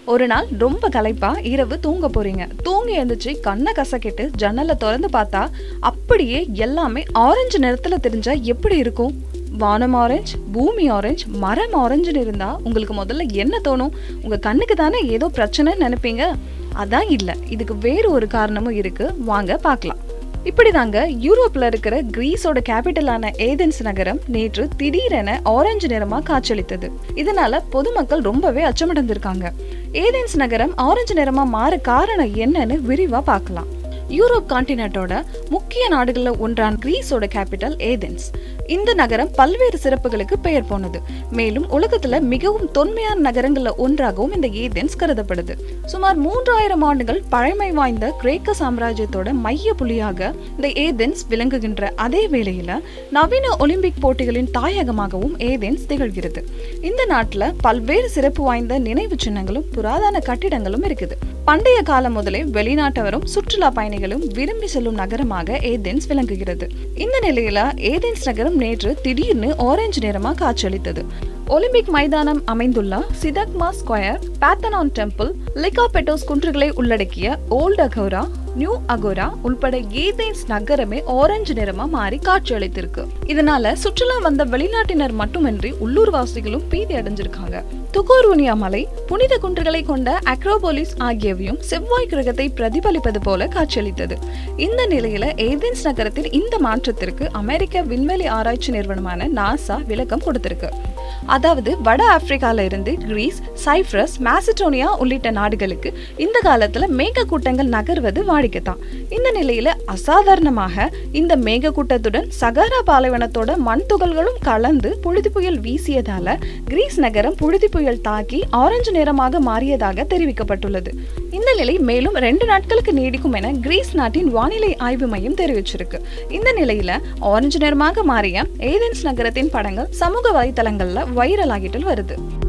ஒரு நாள் ரொம்ப களைப்பா இரவு தூங்க போறீங்க தூங்கி எழுந்துச்சு கண்ணை கசக்கிட்டு ஜன்னலை திறந்து பார்த்தா அப்படியே எல்லாமே ஆரஞ்சு நிறத்துல தெரிஞ்சா எப்படி இருக்கும் வானம் ஆரஞ்சு பூமி ஆரஞ்சு மரம் ஆரஞ்சுன்னு இருந்தா உங்களுக்கு முதல்ல என்ன தோணும் உங்க கண்ணுக்கு தானே ஏதோ பிரச்சனைன்னு நினைப்பீங்க அதான் இல்ல இதுக்கு வேறு ஒரு காரணமும் இருக்கு வாங்க பார்க்கலாம் இப்படிதாங்க யூரோப்ல இருக்கிற கிரீஸோட கேபிட்டலான ஏதென்ஸ் நகரம் நேற்று திடீரென ஆரஞ்சு நிறமா காட்சியளித்தது இதனால பொதுமக்கள் ரொம்பவே அச்சமடைந்திருக்காங்க ஏதென்ஸ் நகரம் ஆரஞ்சு நிறமா மாற காரணம் என்னன்னு விரிவா பார்க்கலாம் யூரோப் கான்டினென்ட்டோட முக்கிய நாடுகள்ல ஒன்றான கிரீஸோட கேபிட்டல் ஏதென்ஸ் இந்த நகரம் பல்வேறு சிறப்புகளுக்கு பெயர் போனது மேலும் உலகத்துல மிகவும் தொன்மையான நகரங்கள்ல ஒன்றாகவும் இந்த ஏதென்ஸ் கருதப்படுது சுமார் மூன்றாயிரம் ஆண்டுகள் பழமை வாய்ந்த கிரேக்க சாம்ராஜ்யத்தோட மைய புள்ளியாக இந்த ஏதென்ஸ் விளங்குகின்ற அதே வேளையில நவீன ஒலிம்பிக் போட்டிகளின் தாயகமாகவும் ஏதென்ஸ் திகழ்கிறது இந்த நாட்டுல பல்வேறு சிறப்பு வாய்ந்த நினைவு சின்னங்களும் புராதன கட்டிடங்களும் இருக்குது பண்டைய காலம் முதலே வெளிநாட்டவரும் சுற்றுலா பயணிகளும் விரும்பி செல்லும் நகரமாக ஏதென்ஸ் விளங்குகிறது இந்த நிலையில ஏதென்ஸ் நகரம் நேற்று திடீர்னு ஆரஞ்சு நிறமா காட்சியளித்தது ஒலிம்பிக் மைதானம் அமைந்துள்ள சிதக்மா ஸ்கொயர் பேத்தனான் டெம்பிள் லிகாபெட்டோஸ் குன்றுகளை உள்ளடக்கிய ஓல்ட் அகோரா நியூ அகோரா உள்பட ஏதேன்ஸ் நகரமே ஆரஞ்சு நிறமா மாறி காட்சியளித்திருக்கு இதனால சுற்றுலா வந்த வெளிநாட்டினர் மட்டுமின்றி உள்ளூர்வாசிகளும் பீதி அடைஞ்சிருக்காங்க துகோரூனியா மலை புனித குன்றுகளை கொண்ட அக்ரோபோலிஸ் ஆகியவையும் செவ்வாய் கிரகத்தை பிரதிபலிப்பது போல காட்சியளித்தது இந்த நிலையில ஏதென்ஸ் நகரத்தில் இந்த மாற்றத்திற்கு அமெரிக்க விண்வெளி ஆராய்ச்சி நிறுவனமான நாசா விளக்கம் கொடுத்திருக்கு அதாவது வட ஆப்பிரிக்கால இருந்து கிரீஸ் சைப்ரஸ் மாசிடோனியா உள்ளிட்ட நாடுகளுக்கு இந்த காலத்துல மேகக்கூட்டங்கள் நகர்வது வாடிக்கைத்தான் இந்த நிலையில அசாதாரணமாக இந்த மேகக்கூட்டத்துடன் சகாரா பாலைவனத்தோட மண் துகள்களும் கலந்து புழுதி புயல் வீசியதால கிரீஸ் நகரம் புழுதி புயல் தாக்கி ஆரஞ்சு நிறமாக மாறியதாக தெரிவிக்கப்பட்டுள்ளது இந்த நிலை மேலும் ரெண்டு நாட்களுக்கு நீடிக்கும் என கிரீஸ் நாட்டின் வானிலை ஆய்வு மையம் தெரிவிச்சிருக்கு இந்த நிலையில ஆரஞ்சு நிறமாக மாறிய ஏதென்ஸ் நகரத்தின் படங்கள் சமூக வலைதளங்கள்ல வைரல் ஆகிட்டு வருது